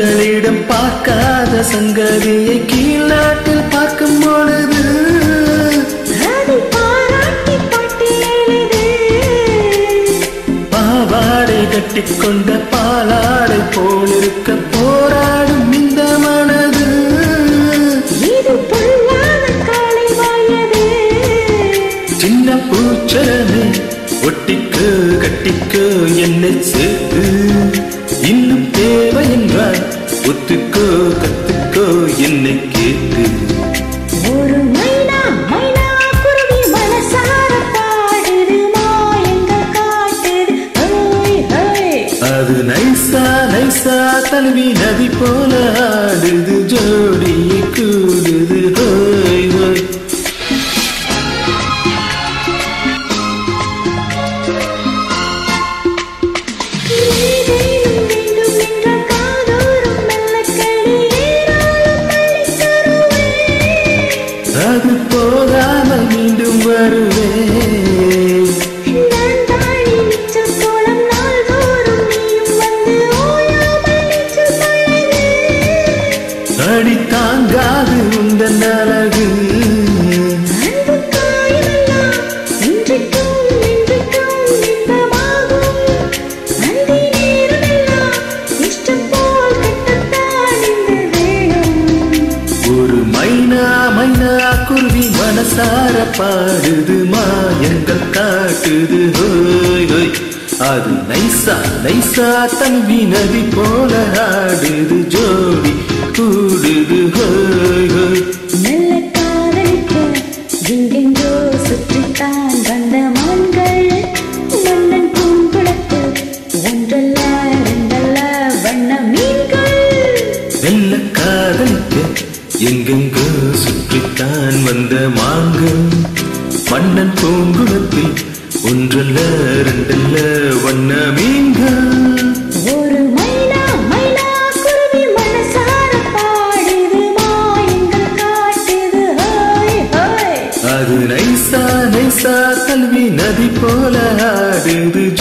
எங்களிடம் பார்க்காத சங்கதியை கீழ்நாட்டில் பார்க்கும் பொழுது அதை பாராட்டி பாட்டு எழுது பாவாடை கட்டிக்கொண்ட பாலாடை போலிருக்க போராடும் இந்த மனது இது பொல்லாத காலை வாயது சின்ன பூச்சரமே ஒட்டிக்கோ கட்டிக்கோ என்னை சேர்த்து இன்னும் தேவை என்றால் ஒத்துக்கோ கத்துக்கோ என்னை கேட்டு ஒரு மைனா மைனா குருவி மனசார பாடுது மாயங்கள் காட்டுது ஹோய் ஹோய் அது நைசா நைசா தழுவி நதி போல ஆடுது ஜோடி கூடுது ஹோய் ஹோய் ஏதேனும் வேண்டும் என்ற காதோறும் மெல்லக்கடி ஏறாலும் தள்ளித் தருவேன். அது போகாமல் மீண்டும் வருவேன் நான் தாழி மிச்சம் கோலம் நாள்தோறும் நீயும் வந்து ஓயாமல் நீச்சல் பழகு. அடி தாங்காது உந்தன் அழகு அன்பு காயமெல்லாம் இன்றைக்கும் இன்றைக்கும் இன்பமாகும். அந்தி நேரமெல்லாம் இஷ்டம் போல் கட்டத்தான் இந்த வேணும். ஒரு மைனா மைனா குருவி மனசார பாடுது மாயங்கள் காட்டுது ஹோய் ஹோய் அது நைசா நைசா தம்பி நதி போல ஆடுது ஜோடி கூடுது ஹோய் ஹோய் மெல்ல காதலிக்க எங்கெங்கோ சுற்றித்தான் வந்த மான்கள் மன்னன் பூங்குளத்தில் ஒன்றல்ல ரெண்டல்ல வண்ண மீன்கள் மெல்ல காதலிக்க எங்கெங்கோ சுற்றித்தான் வந்த மாங்கள் மன்னன் பூங்குளத்தில் ஒன்றல்ல ரெண்டல்ல வண்ண மீன்கள் ஒரு மைனா மைனா குருவி மனசார பாடுது மாயங்கள் காட்டுது ஹோய் ஹோய் அது நைசா நைசா கல்வி நதி போல ஆடுது